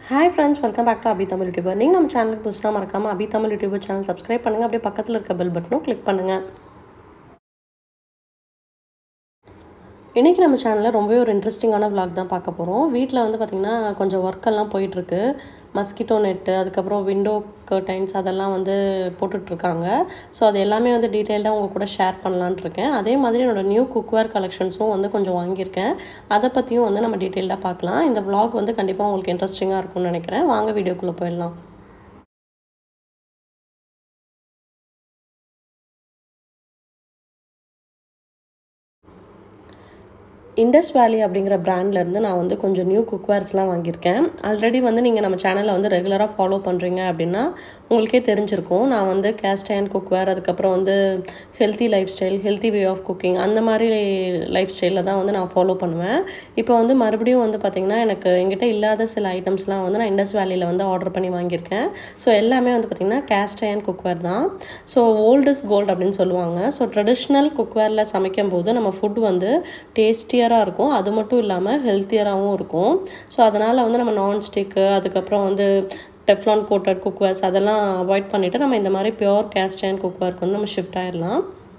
hi friends welcome back to Abi Tamil YouTuber நீங்கள் நம்ம சேனலுக்கு புதுசுனா மறக்காமல் Abi Tamil YouTuber channel subscribe பண்ணுங்கள் அப்படியே பக்கத்தில் இருக்க பெல் பட்டனும் கிளிக் பண்ணுங்கள் இன்றைக்கி நம்ம சேனலில் ரொம்பவே ஒரு இன்ட்ரெஸ்டிங்கான vlog தான் பார்க்க போகிறோம் வீட்டில் வந்து பார்த்திங்கன்னா கொஞ்சம் ஒர்க்கெல்லாம் போயிட்டுருக்கு மஸ்கிட்டோ நெட்டு அதுக்கப்புறம் விண்டோ கர்டைன்ஸ் அதெல்லாம் வந்து போட்டுட்ருக்காங்க ஸோ அது எல்லாமே வந்து டீட்டெயில்டாக உங்கள் கூட ஷேர் பண்ணலான்ட்டு இருக்கேன் அதே மாதிரி என்னோடய நியூ குக்வேர் கலெக்ஷன்ஸும் வந்து கொஞ்சம் வாங்கியிருக்கேன் அதை பற்றியும் வந்து நம்ம டீட்டெயில்டாக பார்க்கலாம் இந்த vlog வந்து கண்டிப்பாக உங்களுக்கு இன்ட்ரெஸ்டிங்காக இருக்கும்னு நினைக்கிறேன் வாங்க வீடியோக்குள்ளே போயிடலாம் இண்டஸ் வேலி அப்படிங்கிற பிராண்ட்லேருந்து நான் வந்து கொஞ்சம் நியூ குக்வேர்ஸ்லாம் வாங்கியிருக்கேன் ஆல்ரெடி வந்து நீங்கள் நம்ம சேனலை வந்து ரெகுலராக ஃபாலோ பண்ணுறீங்க அப்படின்னா உங்களுக்கே தெரிஞ்சிருக்கும் நான் வந்து கேஸ்ட் அயன் குக்வேர் அதுக்கப்புறம் வந்து healthy lifestyle healthy way of cooking அந்த மாதிரி லைஃப் ஸ்டைலில் தான் வந்து நான் ஃபாலோ பண்ணுவேன் இப்போ வந்து மறுபடியும் வந்து பார்த்திங்கன்னா எனக்கு எங்கிட்ட இல்லாத சில ஐட்டம்ஸ்லாம் வந்து நான் இண்டஸ் வேலியில் வந்து ஆர்டர் பண்ணி வாங்கியிருக்கேன் ஸோ எல்லாமே வந்து பார்த்திங்கன்னா கேஸ்ட் அயன் குக்வேர் தான் ஸோ ஓல்ட் இஸ் கோல்டு அப்படின்னு சொல்லுவாங்க ஸோ ட்ரெடிஷ்னல் குக்வேரில் சமைக்கும் போது நம்ம ஃபுட் வந்து டேஸ்டியாக ஹெல்த்தியராக இருக்கும் அது மட்டும் இல்லாமல் ஹெல்த்தியராகவும் இருக்கும் ஸோ அதனால் வந்து நம்ம நான்ஸ்டிக்கு அதுக்கப்புறம் வந்து டெஃப்லான் கோட்டட் குக்வேர்ஸ் அதெல்லாம் அவாய்ட் பண்ணிவிட்டு நம்ம இந்த மாதிரி பியோர் கேஸ்ட் அயன் குக்வேர்க்கு வந்து நம்ம ஷிஃப்ட் ஆயிடலாம்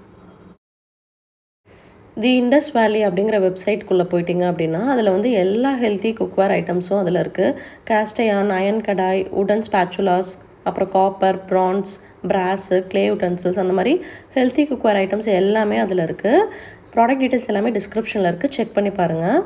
தி இண்டஸ் வேலி அப்படிங்கிற வெப்சைட்குள்ளே போயிட்டீங்க அப்படின்னா அதில் வந்து எல்லா ஹெல்த்தி குக்வேர் ஐட்டம்ஸும் அதில் இருக்குது கேஸ்டயான் அயன் கடாய் உடன் ஸ்பேச்சுலாஸ் அப்புறம் copper bronze brass clay utensils அந்த மாதிரி ஹெல்த்தி குக்வேர் ஐட்டம்ஸ் எல்லாமே அதில் இருக்குது ப்ராடக்ட் டீட்டெயில்ஸ் எல்லாமே டிஸ்கிரிப்ஷனில் இருக்குது செக் பண்ணி பாருங்கள்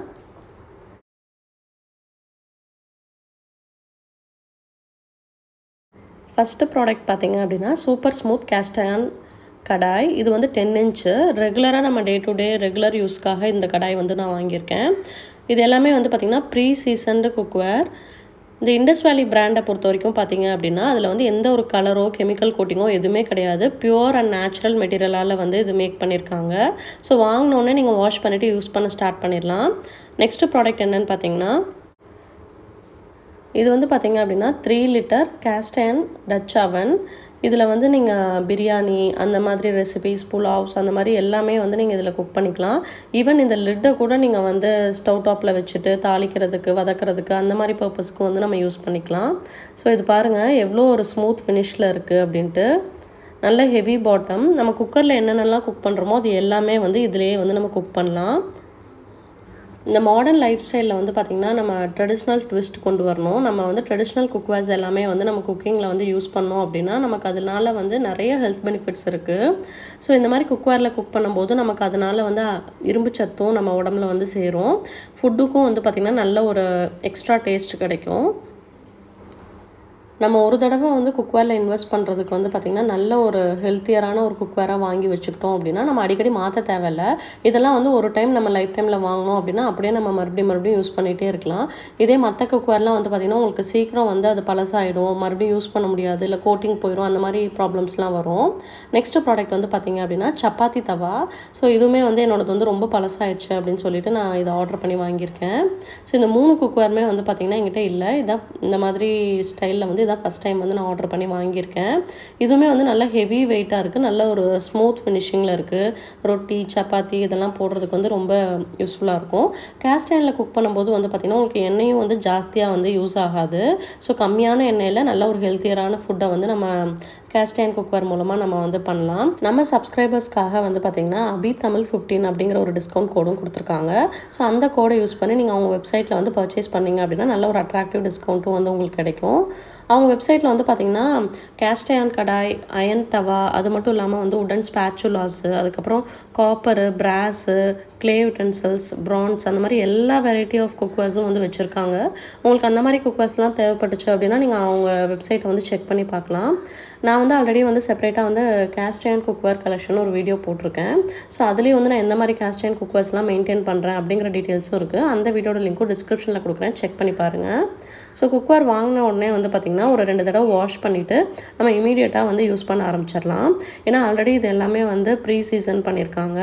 ஃபஸ்ட்டு ப்ராடக்ட் பார்த்தீங்க அப்படின்னா சூப்பர் ஸ்மூத் கேஸ்டயான் கடாய் இது வந்து டென் இன்ச்சு ரெகுலராக நம்ம டே டு டே ரெகுலர் யூஸ்க்காக இந்த கடாய் வந்து நான் வாங்கியிருக்கேன் இது எல்லாமே வந்து பார்த்திங்கன்னா ப்ரீ சீசன்டு குக்வேர் இந்த இண்டஸ் வேலி பிராண்டை பொறுத்த வரைக்கும் பார்த்தீங்க அப்படின்னா அதில் வந்து எந்த ஒரு கலரோ கெமிக்கல் கோட்டிங்கோ எதுவுமே கிடையாது பியூர் அண்ட் நேச்சுரல் மெட்டீரியலால் வந்து இது மேக் பண்ணியிருக்காங்க ஸோ வாங்கினோடனே நீங்கள் வாஷ் பண்ணிவிட்டு யூஸ் பண்ண ஸ்டார்ட் பண்ணிடலாம் நெக்ஸ்ட்டு ப்ராடக்ட் என்னென்னு பார்த்தீங்கன்னா இது வந்து பார்த்திங்க அப்படின்னா three litre cast iron dutch oven இதில் வந்து நீங்கள் பிரியாணி அந்த மாதிரி ரெசிபிஸ் புலாவ்ஸ் அந்த மாதிரி எல்லாமே வந்து நீங்கள் இதில் குக் பண்ணிக்கலாம் ஈவன் இந்த லிட்டை கூட நீங்கள் வந்து ஸ்டவ் டாப்பில் வச்சுட்டு தாளிக்கிறதுக்கு வதக்கிறதுக்கு அந்த மாதிரி பர்பஸ்க்கு வந்து நம்ம யூஸ் பண்ணிக்கலாம் ஸோ இது பாருங்கள் எவ்வளோ ஒரு ஸ்மூத் ஃபினிஷில் இருக்குது அப்படின்ட்டு நல்ல ஹெவி பாட்டம் நம்ம குக்கரில் என்னென்னலாம் குக் பண்ணுறோமோ அது எல்லாமே வந்து இதிலேயே வந்து நம்ம குக் பண்ணலாம் இந்த மாடர்ன் லைஃப் ஸ்டைலில் வந்து பார்த்திங்கன்னா நம்ம ட்ரெடிஷ்னல் ட்விஸ்ட் கொண்டு வரணும் நம்ம வந்து ட்ரெடிஷ்னல் குக்வேர்ஸ் எல்லாமே வந்து நம்ம குக்கிங்கில் வந்து யூஸ் பண்ணோம் அப்படின்னா நமக்கு அதனால வந்து நிறைய ஹெல்த் பெனிஃபிட்ஸ் இருக்குது ஸோ இந்த மாதிரி குக்வேரில் குக் பண்ணும்போது நமக்கு அதனால் வந்து இரும்பு சத்தும் நம்ம உடம்புல வந்து சேரும் ஃபுட்டுக்கும் வந்து பார்த்திங்கன்னா நல்ல ஒரு எக்ஸ்ட்ரா டேஸ்ட் கிடைக்கும் நம்ம ஒரு தடவை வந்து குக்வேரில் இன்வெஸ்ட் பண்ணுறதுக்கு வந்து பார்த்திங்கன்னா நல்ல ஒரு ஹெல்த்தியரான ஒரு குக்வேராக வாங்கி வச்சுக்கிட்டோம் அப்படின்னா நம்ம அடிக்கடி மாற்ற தேவையில்ல இதெல்லாம் வந்து ஒரு டைம் நம்ம லைஃப் டைமில் வாங்கினோம் அப்படின்னா அப்படியே நம்ம மறுபடியும் மறுபடியும் யூஸ் பண்ணிகிட்டே இருக்கலாம் இதே மற்ற குக்வேர்லாம் வந்து பார்த்திங்கன்னா உங்களுக்கு சீக்கிரம் வந்து அது பழசாயிடும் மறுபடியும் யூஸ் பண்ண முடியாது இல்லை கோட்டிங் போயிடும் அந்த மாதிரி ப்ராப்ளம்ஸ்லாம் வரும் நெக்ஸ்ட்டு ப்ராடக்ட் வந்து பார்த்திங்க அப்படின்னா சப்பாத்தி தவா ஸோ இதுவுமே வந்து என்னோடது வந்து ரொம்ப பழசாயிடுச்சு அப்படின்னு சொல்லிட்டு நான் இதை ஆர்டர் பண்ணி வாங்கியிருக்கேன் ஸோ இந்த மூணு குக்வேருமே வந்து பார்த்திங்கன்னா என்கிட்ட இல்லை இதான் இந்த மாதிரி ஸ்டைலில் வந்து இதான் ஃபஸ்ட் டைம் வந்து நான் ஆர்டர் பண்ணி வாங்கியிருக்கேன் இதுவுமே வந்து நல்லா ஹெவி வெயிட்டாக இருக்குது நல்ல ஒரு ஸ்மூத் ஃபினிஷிங்கில் இருக்குது ரொட்டி சப்பாத்தி இதெல்லாம் போடுறதுக்கு வந்து ரொம்ப யூஸ்ஃபுல்லாக இருக்கும் கேஸ்ட் அயனில் குக் பண்ணும்போது வந்து பார்த்திங்கன்னா உங்களுக்கு எண்ணெயும் வந்து ஜாஸ்தியாக வந்து யூஸ் ஆகாது ஸோ கம்மியான எண்ணெயில் நல்ல ஒரு ஹெல்த்தியரான ஃபுட்டை வந்து நம்ம கேஸ்ட் அயன் குக்வேர் மூலமாக நம்ம வந்து பண்ணலாம் நம்ம சப்ஸ்கிரைபர்ஸ்க்காக வந்து பார்த்திங்கன்னா அபி தமிழ் ஃபிஃப்டீன் அப்படிங்கிற ஒரு டிஸ்கவுண்ட் கோடும் கொடுத்துருக்காங்க ஸோ அந்த கோடை யூஸ் பண்ணி நீங்கள் அவங்க வெப்சைட்டில் வந்து பர்ச்சேஸ் பண்ணிங்க அப்படின்னா நல்ல ஒரு அட்ராக்டிவ் டிஸ்கவுண்ட்டும் வந்து உங்களுக்கு கிடைக்கும் அவங்க வெப்சைட்டில் வந்து பார்த்திங்கன்னா கேஸ்ட் அயன் கடாய் அயன் தவா அது மட்டும் இல்லாமல் வந்து உடன் ஸ்பேச்சுலாஸு அதுக்கப்புறம் copper brass clay utensils bronze அந்த மாதிரி எல்லா வெரைட்டி ஆஃப் குக்வேர்ஸும் வந்து வச்சுருக்காங்க உங்களுக்கு அந்த மாதிரி குக்வேர்ஸ்லாம் தேவைப்பட்டுச்சு அப்படின்னா நீங்கள் அவங்க வெப்சைட்டை வந்து செக் பண்ணி பார்க்கலாம் நான் வந்து ஆல்ரெடி வந்து செப்பரேட்டாக வந்து கேஸ்ட் அயன் குக்வேர் கலெக்ஷன் ஒரு வீடியோ போட்டிருக்கேன் ஸோ அதுலேயும் வந்து நான் எந்த மாதிரி கேஸ்ட் அயன் குக்வேர்ஸ்லாம் மெயின்டைன் பண்ணுறேன் அப்படிங்கிற டீட்டெயில்ஸும் இருக்குது அந்த வீடியோட லிங்க்கும் டிஸ்கிரிப்ஷனில் கொடுக்குறேன் செக் பண்ணி பாருங்கள் ஸோ குக்வேர் வாங்கின உடனே வந்து பார்த்திங்கன்னா ஒரு ரெண்டு தடவை வாஷ் பண்ணிவிட்டு நம்ம இமீடியட்டாக வந்து யூஸ் பண்ண ஆரம்பிச்சிடலாம் ஏன்னா ஆல்ரெடி இது எல்லாமே வந்து ப்ரீ சீசன் பண்ணியிருக்காங்க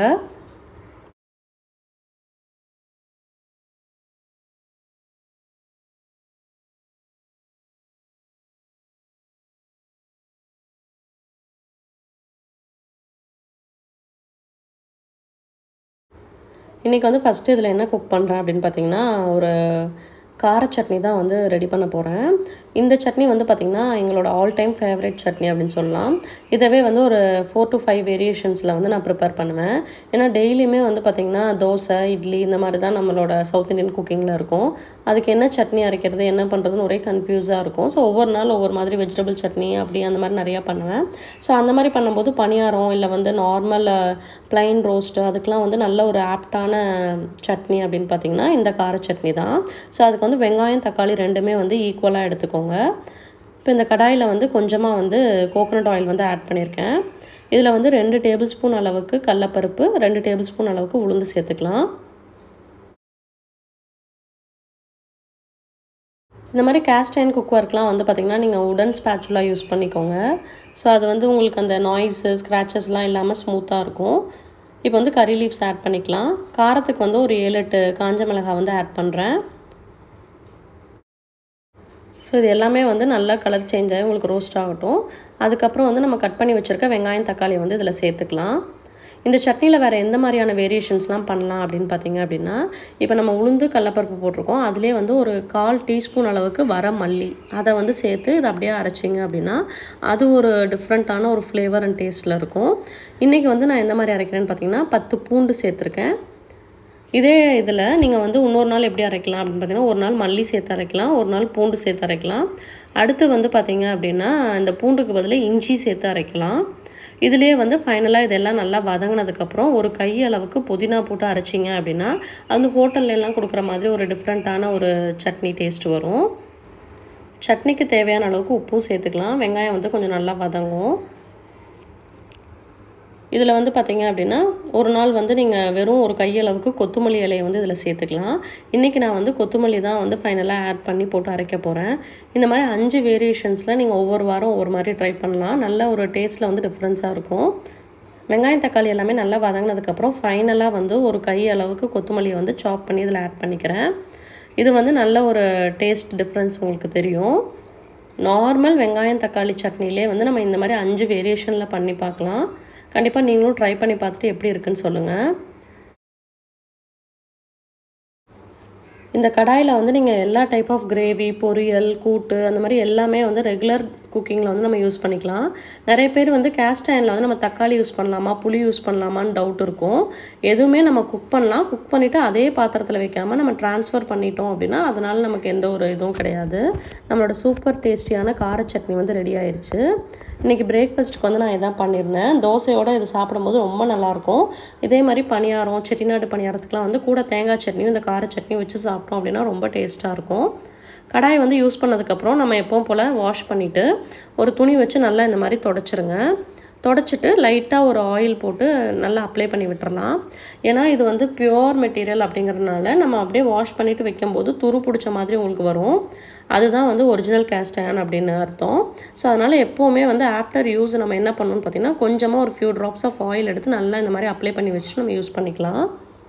இன்றைக்கி வந்து ஃபஸ்ட்டு இதில் என்ன குக் பண்ணுறேன் அப்படின்னு பார்த்தீங்கன்னா ஒரு கார சட்னி தான் வந்து ரெடி பண்ண போகிறேன் இந்த சட்னி வந்து பார்த்திங்கன்னா எங்களோட ஆல் டைம் ஃபேவரட் சட்னி அப்படின்னு சொல்லலாம் இதவே வந்து ஒரு ஃபோர் டு ஃபைவ் வேரியேஷன்ஸில் வந்து நான் ப்ரிப்பேர் பண்ணுவேன் ஏன்னா டெய்லியுமே வந்து பார்த்திங்கன்னா தோசை இட்லி இந்த மாதிரி தான் நம்மளோட சவுத் இந்தியன் குக்கிங்கில் இருக்கும் அதுக்கு என்ன சட்னி அரைக்கிறது என்ன பண்ணுறதுன்னு ஒரே கன்ஃபியூஸாக இருக்கும் ஸோ ஒவ்வொரு நாள் ஒவ்வொரு மாதிரி வெஜிடபிள் சட்னி அப்படி அந்த மாதிரி நிறையா பண்ணுவேன் ஸோ அந்த மாதிரி பண்ணும்போது பணியாரம் இல்லை வந்து நார்மல் ப்ளைன் ரோஸ்ட்டு அதுக்கெலாம் வந்து நல்ல ஒரு ஆப்டான சட்னி அப்படின்னு பார்த்திங்கன்னா இந்த கார சட்னி தான் ஸோ அதுக்கு வந்து வெங்காயம் தக்காளி ரெண்டுமே வந்து ஈக்குவலாக எடுத்துக்கோங்க இப்போ இந்த கடாயில் வந்து கொஞ்சமாக வந்து கோகோனட் ஆயில் வந்து ஆட் பண்ணியிருக்கேன் இதில் வந்து ரெண்டு டேபிள் ஸ்பூன் அளவுக்கு கடலப்பருப்பு ரெண்டு டேபிள் ஸ்பூன் அளவுக்கு உளுந்து சேர்த்துக்கலாம் இந்த மாதிரி கேஸ்ட் அயன் குக்வர்க்லாம் வந்து பார்த்திங்கன்னா நீங்கள் உடன் ஸ்பேச்சுலா யூஸ் பண்ணிக்கோங்க ஸோ அது வந்து உங்களுக்கு அந்த நாய்ஸு ஸ்க்ராச்சஸ்லாம் இல்லாமல் ஸ்மூத்தாக இருக்கும் இப்போ வந்து கறி லீவ்ஸ் ஆட் பண்ணிக்கலாம் காரத்துக்கு வந்து ஒரு ஏழு எட்டு காஞ்ச மிளகாய் வந்து ஆட் பண்ணுறேன் ஸோ இது எல்லாமே வந்து நல்லா கலர் சேஞ்ச் ஆகி உங்களுக்கு ரோஸ்ட் ஆகட்டும் அதுக்கப்புறம் வந்து நம்ம கட் பண்ணி வச்சுருக்க வெங்காயம் தக்காளி வந்து இதில் சேர்த்துக்கலாம் இந்த சட்னியில் வேறு எந்த மாதிரியான வேரியேஷன்ஸ்லாம் பண்ணலாம் அப்படின்னு பார்த்தீங்க அப்படின்னா இப்போ நம்ம உளுந்து கடலப்பருப்பு போட்டிருக்கோம் அதிலே வந்து ஒரு கால் டீஸ்பூன் அளவுக்கு வர மல்லி அதை வந்து சேர்த்து இதை அப்படியே அரைச்சிங்க அப்படின்னா அது ஒரு டிஃப்ரெண்ட்டான ஒரு ஃப்ளேவர் அண்ட் டேஸ்ட்டில் இருக்கும் இன்றைக்கி வந்து நான் எந்த மாதிரி அரைக்கிறேன்னு பார்த்தீங்கன்னா பத்து பூண்டு சேர்த்துருக்கேன் இதே இதில் நீங்கள் வந்து இன்னொரு நாள் எப்படி அரைக்கலாம் அப்படின்னு பார்த்தீங்கன்னா ஒரு நாள் மல்லி சேர்த்து அரைக்கலாம் ஒரு நாள் பூண்டு சேர்த்து அரைக்கலாம் அடுத்து வந்து பார்த்தீங்க அப்படின்னா இந்த பூண்டுக்கு பதில் இஞ்சி சேர்த்து அரைக்கலாம் இதுலேயே வந்து ஃபைனலாக இதெல்லாம் நல்லா வதங்கினதுக்கப்புறம் ஒரு கை அளவுக்கு புதினா போட்டு அரைச்சிங்க அப்படின்னா அந்த ஹோட்டல்லாம் கொடுக்குற மாதிரி ஒரு டிஃப்ரெண்ட்டான ஒரு சட்னி டேஸ்ட் வரும் சட்னிக்கு தேவையான அளவுக்கு உப்பும் சேர்த்துக்கலாம் வெங்காயம் வந்து கொஞ்சம் நல்லா வதங்கும் இதில் வந்து பார்த்திங்க அப்படின்னா ஒரு நாள் வந்து நீங்கள் வெறும் ஒரு கையளவுக்கு கொத்தமல்லி இலையை வந்து இதில் சேர்த்துக்கலாம் இன்றைக்கி நான் வந்து கொத்தமல்லி தான் வந்து ஃபைனலாக ஆட் பண்ணி போட்டு அரைக்க போகிறேன் இந்த மாதிரி அஞ்சு வேரியேஷன்ஸில் நீங்கள் ஒவ்வொரு வாரம் ஒவ்வொரு மாதிரி ட்ரை பண்ணலாம் நல்ல ஒரு டேஸ்ட்டில் வந்து டிஃப்ரென்ஸாக இருக்கும் வெங்காயம் தக்காளி எல்லாமே நல்லா வதங்கினதுக்கப்புறம் ஃபைனலாக வந்து ஒரு கை அளவுக்கு கொத்தமல்லியை வந்து சாப் பண்ணி இதில் ஆட் பண்ணிக்கிறேன் இது வந்து நல்ல ஒரு டேஸ்ட் டிஃப்ரென்ஸ் உங்களுக்கு தெரியும் நார்மல் வெங்காயம் தக்காளி சட்னிலே வந்து நம்ம இந்த மாதிரி அஞ்சு வேரியேஷனில் பண்ணி பார்க்கலாம் கண்டிப்பாக நீங்களும் ட்ரை பண்ணி பார்த்துட்டு எப்படி இருக்குன்னு சொல்லுங்கள் இந்த கடாயில் வந்து நீங்கள் எல்லா டைப் ஆஃப் கிரேவி பொரியல் கூட்டு அந்த மாதிரி எல்லாமே வந்து ரெகுலர் குக்கிங்கில் வந்து நம்ம யூஸ் பண்ணிக்கலாம் நிறைய பேர் வந்து கேஸ்ட் அயனில் வந்து நம்ம தக்காளி யூஸ் பண்ணலாமா புளி யூஸ் பண்ணலாமான்னு டவுட் இருக்கும் எதுவுமே நம்ம குக் பண்ணலாம் குக் பண்ணிவிட்டு அதே பாத்திரத்தில் வைக்காமல் நம்ம ட்ரான்ஸ்ஃபர் பண்ணிட்டோம் அப்படின்னா அதனால் நமக்கு எந்த ஒரு இதுவும் கிடையாது நம்மளோட சூப்பர் டேஸ்டியான கார சட்னி வந்து ரெடி ஆயிடுச்சு இன்றைக்கி பிரேக்ஃபாஸ்ட்டுக்கு வந்து நான் இதான் பண்ணியிருந்தேன் தோசையோடு இது சாப்பிடும்போது ரொம்ப நல்லாயிருக்கும் இதே மாதிரி பணியாரம் செட்டிநாடு பணியாரத்துக்குலாம் வந்து கூட தேங்காய் சட்னியும் இந்த கார சட்னியும் வச்சு சாப்பிட்டோம் அப்படின்னா ரொம்ப டேஸ்ட்டாக இருக்கும் கடாய் வந்து யூஸ் பண்ணதுக்கப்புறம் நம்ம எப்பவும் போல் வாஷ் பண்ணிவிட்டு ஒரு துணி வச்சு நல்லா இந்த மாதிரி தொடச்சிருங்க தொடச்சிட்டு லைட்டாக ஒரு ஆயில் போட்டு நல்லா அப்ளை பண்ணி விட்டுறலாம் ஏன்னா இது வந்து பியோர் மெட்டீரியல் அப்படிங்கிறதுனால நம்ம அப்படியே வாஷ் பண்ணிவிட்டு வைக்கும்போது துரு பிடிச்ச மாதிரி உங்களுக்கு வரும் அதுதான் வந்து ஒரிஜினல் கேஸ்ட் அயன் அப்படின்னு அர்த்தம் ஸோ அதனால் எப்போவுமே வந்து ஆஃப்டர் யூஸ் நம்ம என்ன பண்ணணும்னு பார்த்திங்கன்னா கொஞ்சமாக ஒரு ஃபியூ ட்ராப்ஸ் ஆஃப் ஆயில் எடுத்து நல்லா இந்த மாதிரி அப்ளை பண்ணி வச்சுட்டு நம்ம யூஸ் பண்ணிக்கலாம்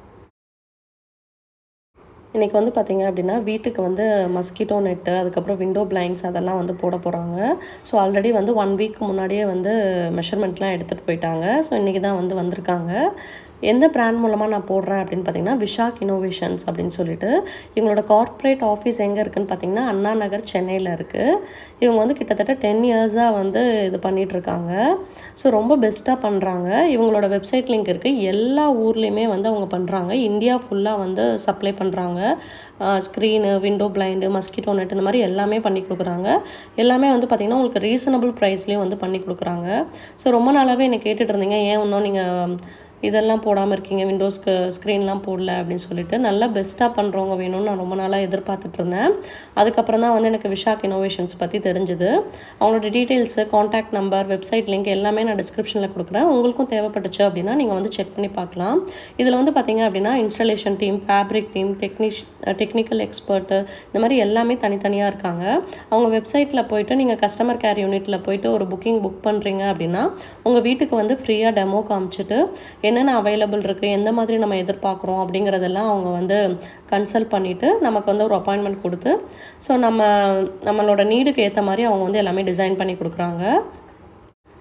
இன்றைக்கி வந்து பார்த்திங்க அப்படின்னா வீட்டுக்கு வந்து மஸ்கிட்டோ நெட்டு அதுக்கப்புறம் விண்டோ பிளைண்ட்ஸ் அதெல்லாம் வந்து போட போகிறாங்க ஸோ ஆல்ரெடி வந்து ஒன் வீக் முன்னாடியே வந்து மெஷர்மெண்ட்லாம் எடுத்துகிட்டு போயிட்டாங்க ஸோ இன்றைக்கி தான் வந்து வந்திருக்காங்க எந்த பிராண்ட் மூலமாக நான் போடுறேன் அப்படின்னு பார்த்தீங்கன்னா விஷாக் இனோவேஷன்ஸ் அப்படின்னு சொல்லிட்டு இவங்களோட கார்ப்பரேட் ஆஃபீஸ் எங்கே இருக்குதுன்னு பார்த்தீங்கன்னா அண்ணா நகர் சென்னையில் இருக்குது இவங்க வந்து கிட்டத்தட்ட டென் இயர்ஸாக வந்து இது பண்ணிகிட்ருக்காங்க ஸோ ரொம்ப பெஸ்ட்டாக பண்ணுறாங்க இவங்களோட வெப்சைட் லிங்க் இருக்குது எல்லா ஊர்லேயுமே வந்து அவங்க பண்ணுறாங்க இந்தியா ஃபுல்லாக வந்து சப்ளை பண்ணுறாங்க screen window blind mosquito net இந்த மாதிரி எல்லாமே பண்ணி கொடுக்குறாங்க எல்லாமே வந்து பார்த்திங்கன்னா உங்களுக்கு ரீசனபிள் ப்ரைஸ்லேயும் வந்து பண்ணி கொடுக்குறாங்க ஸோ ரொம்ப நாளாகவே என்னை கேட்டுட்டு இருந்தீங்க ஏன் இன்னும் நீங்கள் இதெல்லாம் போடாமல் இருக்கீங்க விண்டோஸ்க்கு ஸ்க்ரீன்லாம் போடல அப்படின்னு சொல்லிட்டு நல்லா பெஸ்ட்டாக பண்ணுறவங்க வேணும்னு நான் ரொம்ப நாளாக எதிர்பார்த்துட்டு இருந்தேன் அதுக்கப்புறம் தான் வந்து எனக்கு விஷாக் இனோவேஷன்ஸ் பற்றி தெரிஞ்சுது அவங்களோட details contact number website link எல்லாமே நான் டிஸ்கிரிப்ஷனில் கொடுக்குறேன் உங்களுக்கும் தேவைப்பட்டுச்சு அப்படின்னா நீங்கள் வந்து செக் பண்ணி பார்க்கலாம் இதில் வந்து பார்த்தீங்க அப்படின்னா இன்ஸ்டாலேஷன் டீம் ஃபேப்ரிக் டீம் டெக்னிஷ் டெக்னிக்கல் எக்ஸ்பர்ட்டு இந்த மாதிரி எல்லாமே தனித்தனியாக இருக்காங்க அவங்க வெப்சைட்டில் போயிட்டு நீங்கள் கஸ்டமர் கேர் யூனிட்டில் போயிட்டு ஒரு புக்கிங் புக் பண்ணுறீங்க அப்படின்னா உங்கள் வீட்டுக்கு வந்து ஃப்ரீயாக டெமோ காமிச்சிட்டு என்னென்ன அவைலபிள் இருக்குது எந்த மாதிரி நம்ம எதிர்பார்க்குறோம் அப்படிங்கிறதெல்லாம் அவங்க வந்து கன்சல்ட் பண்ணிவிட்டு நமக்கு வந்து ஒரு அப்பாயின்மெண்ட் கொடுத்து ஸோ நம்ம நம்மளோட நீடுக்கு ஏற்ற மாதிரி அவங்க வந்து எல்லாமே டிசைன் பண்ணி கொடுக்குறாங்க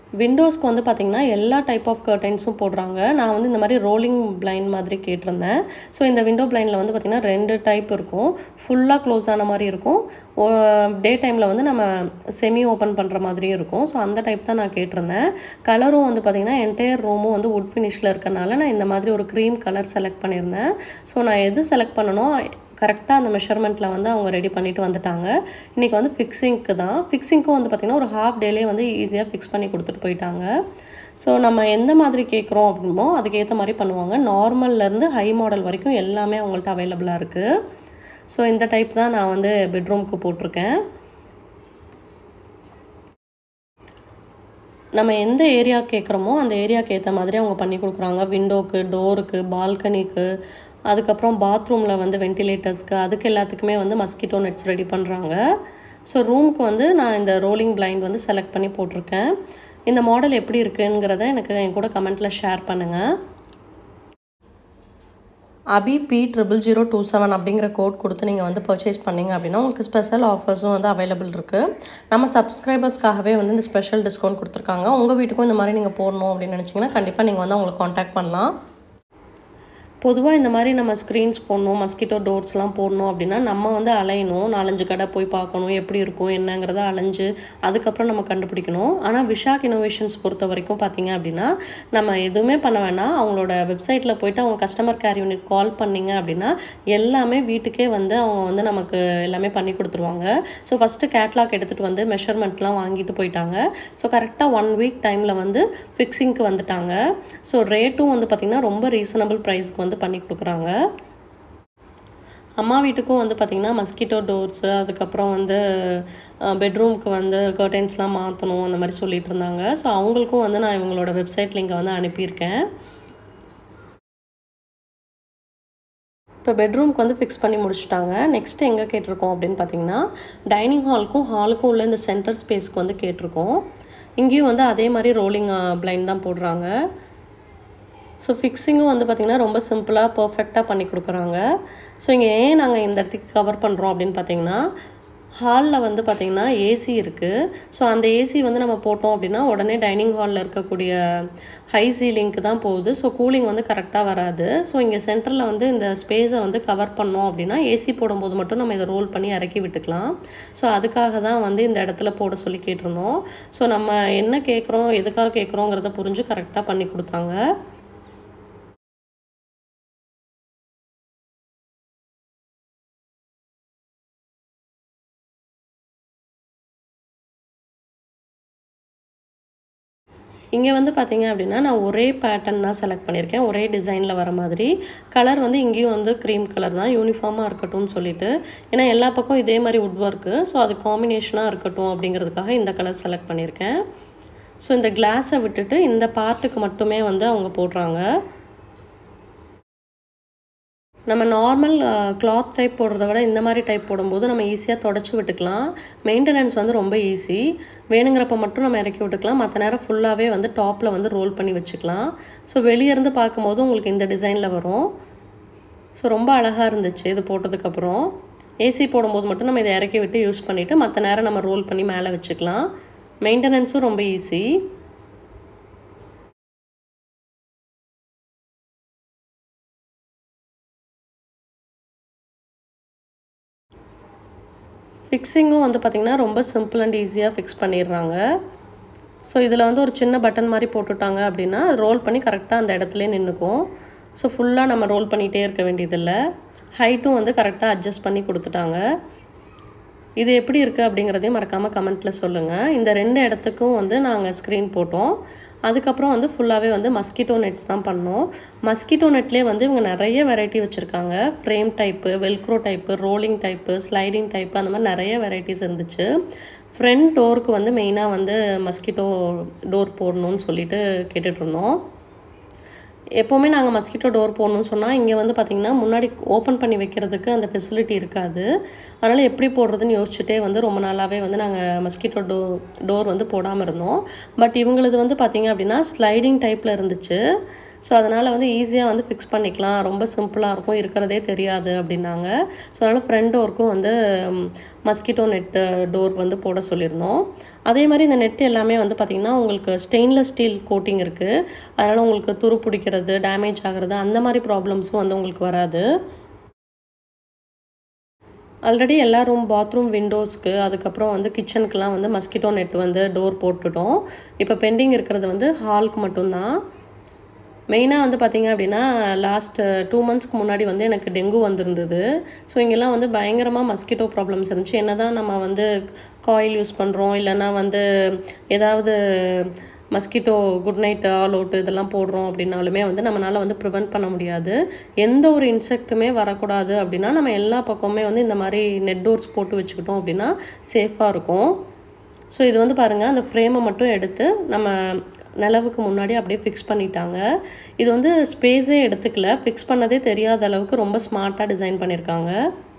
விண்டோஸ்க்கு வந்து பார்த்திங்கன்னா எல்லா டைப் ஆஃப் கர்டைன்ஸும் போடுறாங்க நான் வந்து இந்த மாதிரி ரோலிங் பிளைண்ட் மாதிரி கேட்டிருந்தேன் ஸோ இந்த விண்டோ பிளைண்டில் வந்து பார்த்திங்கன்னா ரெண்டு டைப் இருக்கும் ஃபுல்லாக க்ளோஸ் ஆன மாதிரி இருக்கும் டே டைமில் வந்து நம்ம செமி ஓப்பன் பண்ணுற மாதிரியும் இருக்கும் ஸோ அந்த டைப் தான் நான் கேட்டிருந்தேன் கலரும் வந்து பார்த்திங்கன்னா என்டையர் ரூமும் வந்து வுட் ஃபினிஷில் இருக்கனால நான் இந்த மாதிரி ஒரு க்ரீம் கலர் செலக்ட் பண்ணியிருந்தேன் ஸோ நான் எது செலக்ட் பண்ணனோ கரெக்டாக அந்த மெஷர்மெண்ட்டில் வந்து அவங்க ரெடி பண்ணிட்டு வந்துட்டாங்க இன்றைக்கி வந்து ஃபிக்ஸிங்க்கு தான் ஃபிக்ஸிங்க்கும் வந்து பார்த்திங்கன்னா ஒரு ஹாஃப் டேலே வந்து ஈஸியாக ஃபிக்ஸ் பண்ணி கொடுத்துட்டு போயிட்டாங்க ஸோ நம்ம எந்த மாதிரி கேட்குறோம் அப்படிமோ அதுக்கேற்ற மாதிரி பண்ணுவாங்க நார்மல்லேருந்து ஹை மாடல் வரைக்கும் எல்லாமே அவங்கள்ட்ட அவைலபிளாக இருக்குது ஸோ இந்த டைப் தான் நான் வந்து பெட்ரூம்க்கு போட்டிருக்கேன் நம்ம எந்த ஏரியா கேட்குறோமோ அந்த ஏரியாவுக்கு ஏற்ற மாதிரி அவங்க பண்ணி கொடுக்குறாங்க விண்டோக்கு டோருக்கு பால்கனிக்கு அதுக்கப்புறம் பாத்ரூமில் வந்து வென்டிலேட்டர்ஸ்க்கு அதுக்கு எல்லாத்துக்குமே வந்து மஸ்கிட்டோ நெட்ஸ் ரெடி பண்ணுறாங்க ஸோ ரூமுக்கு வந்து நான் இந்த ரோலிங் பிளைண்ட் வந்து செலக்ட் பண்ணி போட்டிருக்கேன் இந்த மாடல் எப்படி இருக்குங்கிறத எனக்கு என் கூட கமெண்ட்டில் ஷேர் பண்ணுங்கள் Abi B triple zero two seven அப்படிங்கிற கோட் கொடுத்து நீங்கள் வந்து பர்ச்சேஸ் பண்ணிங்க அப்படின்னா உங்களுக்கு ஸ்பெஷல் ஆஃபர்ஸும் வந்து அவைலபிள் இருக்குது நம்ம சப்ஸ்கிரைபர்ஸ்க்காகவே வந்து இந்த ஸ்பெஷல் டிஸ்கவுண்ட் கொடுத்துருக்காங்க உங்கள் வீட்டுக்கும் இந்த மாதிரி நீங்கள் போடணும் அப்படின்னு நினச்சிங்கன்னா கண்டிப்பாக நீங்கள் வந்து அவங்களுக்கு காண்டாக்ட் பண்ணலாம் பொதுவாக இந்த மாதிரி நம்ம ஸ்க்ரீன்ஸ் போடணும் மஸ்கிட்டோ டோர்ஸ்லாம் போடணும் அப்படின்னா நம்ம வந்து அலையணும் நாலஞ்சு கடை போய் பார்க்கணும் எப்படி இருக்கும் என்னங்கிறத அலைஞ்சு அதுக்கப்புறம் நம்ம கண்டுபிடிக்கணும் ஆனால் விஷாக் இனோவேஷன்ஸ் பொறுத்த வரைக்கும் பார்த்தீங்க அப்படின்னா நம்ம எதுவுமே பண்ண வேணாம் அவங்களோட வெப்சைட்டில் போயிட்டு அவங்க கஸ்டமர் கேர் யூனிட் கால் பண்ணிங்க அப்படின்னா எல்லாமே வீட்டுக்கே வந்து அவங்க வந்து நமக்கு எல்லாமே பண்ணி கொடுத்துருவாங்க ஸோ ஃபஸ்ட்டு கேட்லாக் எடுத்துகிட்டு வந்து மெஷர்மெண்ட்லாம் வாங்கிட்டு போயிட்டாங்க ஸோ கரெக்டாக ஒன் வீக் டைமில் வந்து ஃபிக்ஸிங்க்கு வந்துட்டாங்க ஸோ ரேட்டும் வந்து பார்த்திங்கன்னா ரொம்ப ரீசனபிள் ப்ரைஸ்க்கு வந்து பண்ணி கொடுக்குறாங்க அம்மா வீட்டுக்கும் வந்து பார்த்திங்கன்னா மஸ்கிட்டோ டோர்ஸு அதுக்கப்புறம் வந்து பெட்ரூம்க்கு வந்து கர்டன்ஸ்லாம் மாற்றணும் அந்த மாதிரி சொல்லிட்டு இருந்தாங்க ஸோ அவங்களுக்கும் வந்து நான் இவங்களோட வெப்சைட் லிங்கை வந்து அனுப்பியிருக்கேன் இப்போ பெட்ரூம்க்கு வந்து ஃபிக்ஸ் பண்ணி முடிச்சிட்டாங்க நெக்ஸ்ட் எங்கே கேட்டிருக்கோம் அப்படின்னு பார்த்தீங்கன்னா டைனிங் ஹாலுக்கும் ஹாலுக்கும் உள்ள இந்த சென்டர் ஸ்பேஸ்க்கு வந்து கேட்டிருக்கோம் இங்கேயும் வந்து அதே மாதிரி ரோலிங் பிளைண்ட் தான் போடுறாங்க ஸோ ஃபிக்ஸிங்கும் வந்து பார்த்திங்கன்னா ரொம்ப சிம்பிளாக பர்ஃபெக்டாக பண்ணி கொடுக்குறாங்க ஸோ இங்கே ஏன் நாங்கள் இந்த இடத்துக்கு கவர் பண்ணுறோம் அப்படின்னு பார்த்தீங்கன்னா ஹாலில் வந்து பார்த்திங்கன்னா ஏசி இருக்குது ஸோ அந்த ஏசி வந்து நம்ம போட்டோம் அப்படின்னா உடனே டைனிங் ஹாலில் இருக்கக்கூடிய ஹை சீலிங்க்கு தான் போகுது ஸோ கூலிங் வந்து கரெக்டாக வராது ஸோ இங்கே சென்டரில் வந்து இந்த ஸ்பேஸை வந்து கவர் பண்ணோம் அப்படின்னா ஏசி போடும்போது மட்டும் நம்ம இதை ரோல் பண்ணி இறக்கி விட்டுக்கலாம் ஸோ அதுக்காக தான் வந்து இந்த இடத்துல போட சொல்லி கேட்டிருந்தோம் ஸோ நம்ம என்ன கேட்குறோம் எதுக்காக கேட்குறோங்கிறத புரிஞ்சு கரெக்டாக பண்ணி கொடுத்தாங்க இங்கே வந்து பார்த்தீங்க அப்படின்னா நான் ஒரே பேட்டர்ன் தான் செலக்ட் பண்ணியிருக்கேன் ஒரே டிசைனில் வர மாதிரி கலர் வந்து இங்கேயும் வந்து க்ரீம் கலர் தான் யூனிஃபார்மாக இருக்கட்டும்னு சொல்லிட்டு ஏன்னா எல்லா பக்கம் இதே மாதிரி உட் ஒர்க்கு ஸோ அது காம்பினேஷனாக இருக்கட்டும் அப்படிங்கிறதுக்காக இந்த கலர் செலக்ட் பண்ணியிருக்கேன் ஸோ இந்த கிளாஸை விட்டுட்டு இந்த பார்ட்டுக்கு மட்டுமே வந்து அவங்க போடுறாங்க நம்ம நார்மல் கிளாத் டைப் போடுறத விட இந்த மாதிரி டைப் போடும்போது நம்ம ஈஸியாக தொடச்சி விட்டுக்கலாம் மெயின்டெனன்ஸ் வந்து ரொம்ப ஈஸி வேணுங்கிறப்ப மட்டும் நம்ம இறக்கி விட்டுக்கலாம் மற்ற நேரம் ஃபுல்லாகவே வந்து டாப்பில் வந்து ரோல் பண்ணி வச்சுக்கலாம் ஸோ வெளியேருந்து பார்க்கும்போது உங்களுக்கு இந்த டிசைனில் வரும் ஸோ ரொம்ப அழகாக இருந்துச்சு இது போட்டதுக்கப்புறம் ஏசி போடும்போது மட்டும் நம்ம இதை இறக்கி விட்டு யூஸ் பண்ணிவிட்டு மற்ற நேரம் நம்ம ரோல் பண்ணி மேலே வச்சுக்கலாம் மெயின்டெனன்ஸும் ரொம்ப ஈஸி ஃபிக்ஸிங்கும் வந்து பார்த்திங்கன்னா ரொம்ப சிம்பிள் அண்ட் ஈஸியாக ஃபிக்ஸ் பண்ணிடுறாங்க ஸோ இதில் வந்து ஒரு சின்ன பட்டன் மாதிரி போட்டுட்டாங்க அப்படின்னா ரோல் பண்ணி கரெக்டாக அந்த இடத்துலே நின்றுக்கும் ஸோ ஃபுல்லாக நம்ம ரோல் பண்ணிகிட்டே இருக்க வேண்டியதில்லை ஹைட்டும் வந்து கரெக்டாக அட்ஜஸ்ட் பண்ணி கொடுத்துட்டாங்க இது எப்படி இருக்குது அப்படிங்கிறதையும் மறக்காமல் கமெண்ட்டில் சொல்லுங்கள் இந்த ரெண்டு இடத்துக்கும் வந்து நாங்கள் ஸ்க்ரீன் போட்டோம் அதுக்கப்புறம் வந்து ஃபுல்லாகவே வந்து மஸ்கிட்டோ நெட்ஸ் தான் பண்ணோம் மஸ்கிட்டோ நெட்லேயே வந்து இவங்க நிறைய வெரைட்டி வச்சுருக்காங்க frame type velcro type rolling type sliding type அந்த மாதிரி நிறைய வெரைட்டிஸ் இருந்துச்சு ஃப்ரண்ட் டோருக்கு வந்து மெயினாக வந்து மஸ்கிட்டோ டோர் போடணும்னு சொல்லிட்டு கேட்டுட்ருந்தோம் எப்போவுமே நாங்கள் மஸ்கிட்டோ டோர் போடணும்னு சொன்னால் இங்கே வந்து பார்த்திங்கன்னா முன்னாடி ஓப்பன் பண்ணி வைக்கிறதுக்கு அந்த ஃபெசிலிட்டி இருக்காது அதனால் எப்படி போடுறதுன்னு யோசிச்சுட்டே வந்து ரொம்ப நாளாகவே வந்து நாங்கள் மஸ்கிட்டோ டோ டோர் வந்து போடாமல் இருந்தோம் பட் இவங்களது வந்து பார்த்திங்க அப்படின்னா ஸ்லைடிங் டைப்பில் இருந்துச்சு ஸோ அதனால் வந்து ஈஸியாக வந்து ஃபிக்ஸ் பண்ணிக்கலாம் ரொம்ப சிம்பிளாக இருக்கும் இருக்கிறதே தெரியாது அப்படின்னாங்க ஸோ அதனால் ஃப்ரண்ட் டோருக்கும் வந்து மஸ்கிட்டோ நெட்டு டோர் வந்து போட சொல்லியிருந்தோம் அதே மாதிரி இந்த நெட் எல்லாமே வந்து பார்த்திங்கன்னா உங்களுக்கு ஸ்டெயின்லெஸ் ஸ்டீல் கோட்டிங் இருக்குது அதனால் உங்களுக்கு துரு பிடிக்கிறது டேமேஜ் ஆகிறது அந்த மாதிரி ப்ராப்ளம்ஸும் வந்து உங்களுக்கு வராது ஆல்ரெடி எல்லா ரூம் பாத்ரூம் விண்டோஸ்க்கு அதுக்கப்புறம் வந்து கிச்சனுக்கெலாம் வந்து மஸ்கிட்டோ நெட் வந்து டோர் போட்டுட்டோம் இப்போ பெண்டிங் இருக்கிறது வந்து ஹாலுக்கு மட்டும்தான் மெயினாக வந்து பார்த்திங்க அப்படின்னா லாஸ்ட் டூ மந்த்ஸ்க்கு முன்னாடி வந்து எனக்கு டெங்கு வந்திருந்தது ஸோ இங்கெல்லாம் வந்து பயங்கரமாக மஸ்கிட்டோ ப்ராப்ளம்ஸ் இருந்துச்சு என்ன தான் நம்ம வந்து காயில் யூஸ் பண்ணுறோம் இல்லைன்னா வந்து ஏதாவது mosquito good night all out இதெல்லாம் போடுறோம் அப்படின்னாலுமே வந்து நம்மளால் வந்து ப்ரிவெண்ட் பண்ண முடியாது எந்த ஒரு இன்செக்ட்டுமே வரக்கூடாது அப்படின்னா நம்ம எல்லா பக்கமுமே வந்து இந்த மாதிரி நெட் டோர்ஸ் போட்டு வச்சுக்கிட்டோம் அப்படின்னா சேஃபாக இருக்கும் ஸோ இது வந்து பாருங்கள் அந்த ஃப்ரேமை மட்டும் எடுத்து நம்ம நிலவுக்கு முன்னாடி அப்படியே ஃபிக்ஸ் பண்ணிட்டாங்க இது வந்து ஸ்பேஸே எடுத்துக்கல ஃபிக்ஸ் பண்ணதே தெரியாத அளவுக்கு ரொம்ப ஸ்மார்ட்டாக டிசைன் பண்ணியிருக்காங்க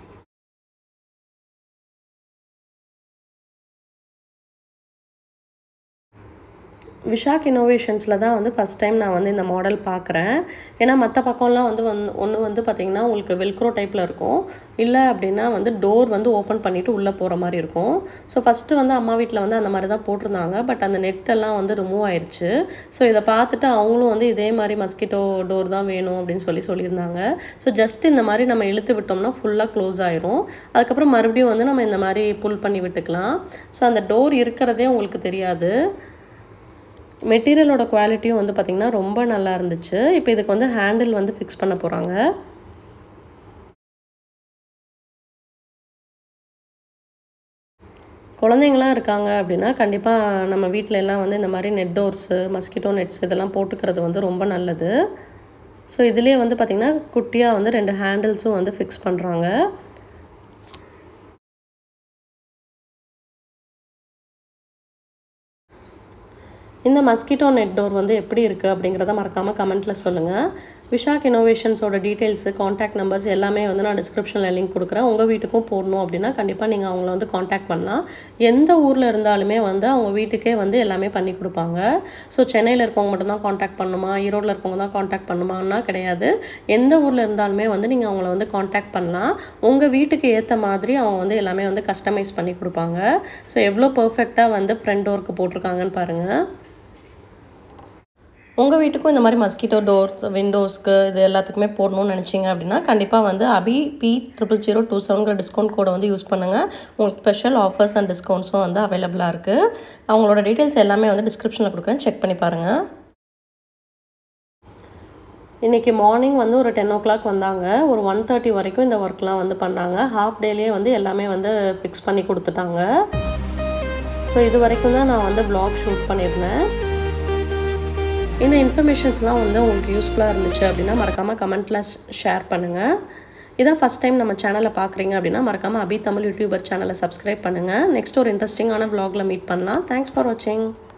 விஷாக் இன்னோவேஷன்ஸில் தான் வந்து ஃபஸ்ட் டைம் நான் வந்து இந்த மாடல் பார்க்குறேன் ஏன்னா மற்ற பக்கம்லாம் வந்து வந் ஒன்று வந்து பார்த்திங்கன்னா உங்களுக்கு வெல்க்ரோ டைப்பில் இருக்கும் இல்லை அப்படின்னா வந்து டோர் வந்து ஓப்பன் பண்ணிவிட்டு உள்ளே போகிற மாதிரி இருக்கும் ஸோ ஃபஸ்ட்டு வந்து அம்மா வீட்டில் வந்து அந்த மாதிரி தான் போட்டிருந்தாங்க பட் அந்த நெட்டெல்லாம் வந்து ரிமூவ் ஆயிடுச்சு ஸோ இதை பார்த்துட்டு அவங்களும் வந்து இதே மாதிரி மஸ்கிட்டோ டோர் தான் வேணும் அப்படின்னு சொல்லி சொல்லியிருந்தாங்க ஸோ ஜஸ்ட் இந்த மாதிரி நம்ம இழுத்து விட்டோம்னா ஃபுல்லாக க்ளோஸ் ஆயிரும் அதுக்கப்புறம் மறுபடியும் வந்து நம்ம இந்த மாதிரி புல் பண்ணி விட்டுக்கலாம் ஸோ அந்த டோர் இருக்கிறதே உங்களுக்கு தெரியாது மெட்டீரியலோட குவாலிட்டியும் வந்து பார்த்திங்கன்னா ரொம்ப நல்லா இருந்துச்சு இப்போ இதுக்கு வந்து ஹேண்டில் வந்து ஃபிக்ஸ் பண்ண போகிறாங்க குழந்தைங்களாம் இருக்காங்க அப்படின்னா கண்டிப்பாக நம்ம வீட்டில எல்லாம் வந்து இந்த மாதிரி நெட் டோர்ஸு மஸ்கிட்டோ நெட்ஸ் இதெல்லாம் போட்டுக்கிறது வந்து ரொம்ப நல்லது ஸோ இதுலேயே வந்து பார்த்திங்கன்னா குட்டியாக வந்து ரெண்டு ஹேண்டில்ஸும் வந்து ஃபிக்ஸ் பண்ணுறாங்க இந்த மஸ்கிட்டோ நெட் டோர் வந்து எப்படி இருக்குது அப்படிங்கிறத மறக்காமல் கமெண்ட்டில் சொல்லுங்கள் விஷாக் இனோவேஷன்ஸோட டீட்டெயில்ஸு காண்டாக்ட் நம்பர்ஸ் எல்லாமே வந்து நான் டிஸ்கிரிப்ஷனில் லிங்க் கொடுக்குறேன் உங்கள் வீட்டுக்கும் போடணும் அப்படின்னா கண்டிப்பாக நீங்கள் அவங்கள வந்து காண்டாக்ட் பண்ணலாம் எந்த ஊரில் இருந்தாலுமே வந்து அவங்க வீட்டுக்கே வந்து எல்லாமே பண்ணி கொடுப்பாங்க ஸோ சென்னையில் இருக்கவங்க மட்டும்தான் காண்டாக்ட் பண்ணுமா ஈரோட்டில் இருக்கவங்க தான் காண்டாக்ட் பண்ணுமான்னா கிடையாது எந்த ஊரில் இருந்தாலுமே வந்து நீங்கள் அவங்கள வந்து காண்டாக்ட் பண்ணலாம் உங்கள் வீட்டுக்கு ஏற்ற மாதிரி அவங்க வந்து எல்லாமே வந்து கஸ்டமைஸ் பண்ணி கொடுப்பாங்க ஸோ எவ்வளோ பர்ஃபெக்டாக வந்து ஃப்ரண்ட் டோருக்கு போட்டிருக்காங்கன்னு பாருங்கள் உங்கள் வீட்டுக்கும் இந்த மாதிரி மஸ்கிட்டோ டோர்ஸ் விண்டோஸ்க்கு இது எல்லாத்துக்குமே போடணும்னு நினச்சிங்க அப்படின்னா கண்டிப்பாக வந்து Abi B triple zero two செவன்கிற டிஸ்கவுண்ட் கோடை வந்து யூஸ் பண்ணுங்கள் உங்களுக்கு ஸ்பெஷல் ஆஃபர்ஸ் அண்ட் டிஸ்கவுண்ட்ஸும் வந்து அவைலபிளாக இருக்குது அவங்களோட டீட்டெயில்ஸ் எல்லாமே வந்து டிஸ்கிரிப்ஷனில் கொடுக்குறேன் செக் பண்ணி பாருங்கள் இன்றைக்கி மார்னிங் வந்து ஒரு டென் ஓ கிளாக் வந்தாங்க ஒரு ஒன் தேர்ட்டி வரைக்கும் இந்த ஒர்க்லாம் வந்து பண்ணாங்க ஹாஃப் டேலேயே வந்து எல்லாமே வந்து ஃபிக்ஸ் பண்ணி கொடுத்துட்டாங்க ஸோ இது வரைக்கும் தான் நான் வந்து ப்ளாக் ஷூட் பண்ணியிருந்தேன் இந்த இன்ஃபர்மேஷன்ஸ்லாம் வந்து உங்களுக்கு யூஸ்ஃபுல்லாக இருந்துச்சு அப்படின்னா மறக்காமல் கமெண்ட்டில் ஷேர் பண்ணுங்கள் இதான் ஃபஸ்ட் டைம் நம்ம சேனலை பார்க்குறீங்க அப்படின்னா மறக்காமல் அபி தமிழ் யூடியூபர் சேனலை சப்ஸ்கிரைப் பண்ணுங்கள் நெக்ஸ்ட் ஒரு இன்ட்ரெஸ்டிங்கான வ்ளாகில் மீட் பண்ணலாம் தேங்க்ஸ் ஃபார் வாட்சிங்